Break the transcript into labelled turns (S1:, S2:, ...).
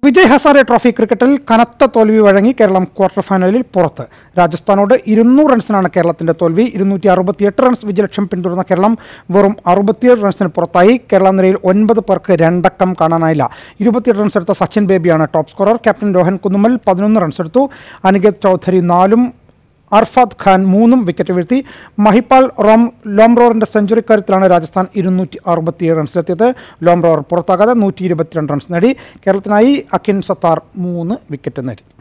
S1: Vijay Hazare trophy ക്രിക്കറ്റിൽ കനത്ത തോൽവി വഴങ്ങി കേരളം ക്വാർട്ടർ ഫൈനലിൽ പുറത്ത് രാജസ്ഥാനോട് ഇരുന്നൂറ് റൺസിനാണ് കേരളത്തിന്റെ തോൽവി ഇരുന്നൂറ്റി അറുപത്തിയെട്ട് റൺസ് വിജയലക്ഷ്യം പിന്തുടർന്ന കേരളം വെറും അറുപത്തിയേഴ് റൺസിന് പുറത്തായി കേരള നിരയിൽ ഒൻപത് പേർക്ക് രണ്ടക്കം കാണാനായില്ല ഇരുപത്തിയെട്ട് റൺസ് എടുത്ത സച്ചിൻ ബേബിയാണ് top scorer captain Rohan Kunnummal പതിനൊന്ന് റൺസ് എടുത്തു അനികേത് ചൗധരി നാലും അർഫാദ് ഖാൻ മൂന്നും വിക്കറ്റ് വീഴ്ത്തി മഹിപ്പാൽ റോം ലോംറോറിന്റെ സെഞ്ചുറി കാര്യത്തിലാണ് രാജസ്ഥാൻ ഇരുന്നൂറ്റി അറുപത്തിയേഴ് റൺസിലെത്തിയത് ലോംറോർ പുറത്താകാതെ നൂറ്റി ഇരുപത്തിരണ്ട് റൺസ് നേടി കേരളത്തിനായി അക്കിൻ സത്താർ മൂന്ന് വിക്കറ്റ് നേടി